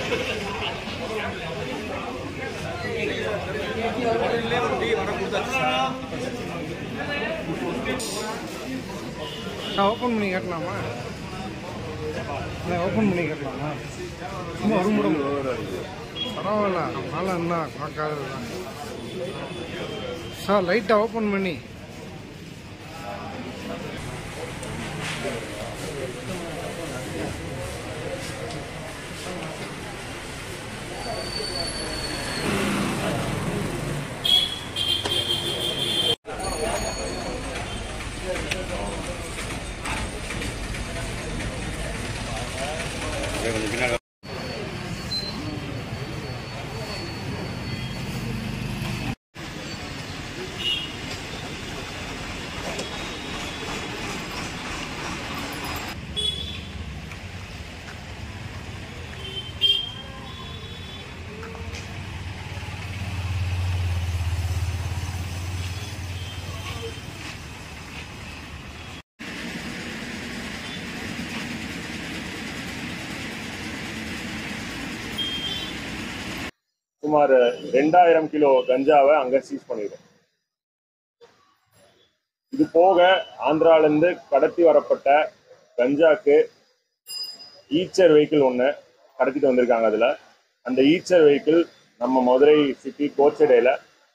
நான் ஓப்பன் பண்ணி காட்டலாமா நான் ஓப்பன் பண்ணி காட்டலாமா சும்மா ஒரு முடம் பரவாயில்ல அதனால என்ன பார்க்காதது தான் சார் லைட்டாக ஓப்பன் பண்ணி சுமார் ரெண்டாயிரம் கிலோ கஞ்சாவை அங்க சீஸ் பண்ணிருக்கோம் இது போக ஆந்திரால இருந்து கடத்தி வரப்பட்ட கஞ்சாக்கு ஈச்சர் வெஹிக்கிள் ஒன்று கடத்திட்டு வந்திருக்காங்க அதுல அந்த ஈச்சர் வெஹிக்கிள் நம்ம மதுரை சிட்டி கோச்சடையில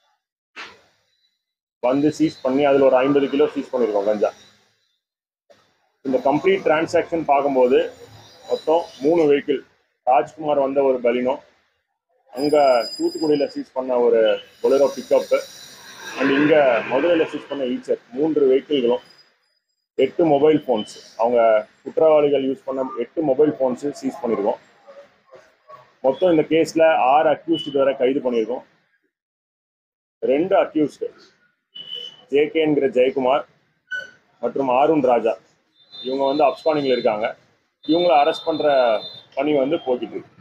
வந்து சீஸ் பண்ணி அதுல ஒரு ஐம்பது கிலோ சீஸ் பண்ணியிருக்கோம் கஞ்சா இந்த கம்ப்ளீட் டிரான்சாக்ஷன் பார்க்கும்போது மொத்தம் மூணு வெஹிக்கிள் ராஜ்குமார் வந்த ஒரு பலினோ அங்க தூத்துக்குடியில சீஸ் பண்ண ஒரு பொலேரோ பிக்கப் அண்ட் இங்க மதுரையில சீஸ் பண்ண ஈச்சர் மூன்று வெஹிக்கிள்களும் எட்டு மொபைல் ஃபோன்ஸ் அவங்க குற்றவாளிகள் யூஸ் பண்ண எட்டு மொபைல் ஃபோன்ஸ் சீஸ் பண்ணியிருக்கோம் மொத்தம் இந்த கேஸ்ல ஆறு அக்யூஸ்ட் இதுவரை கைது பண்ணியிருக்கோம் ரெண்டு அக்யூஸ்டு ஜேகேங்கிற ஜெயக்குமார் மற்றும் ஆருண் ராஜா இவங்க வந்து அப்ஸ்கானிங்ல இருக்காங்க இவங்களை அரெஸ்ட் பண்ற பணி வந்து போய்கிட்டு இருக்கு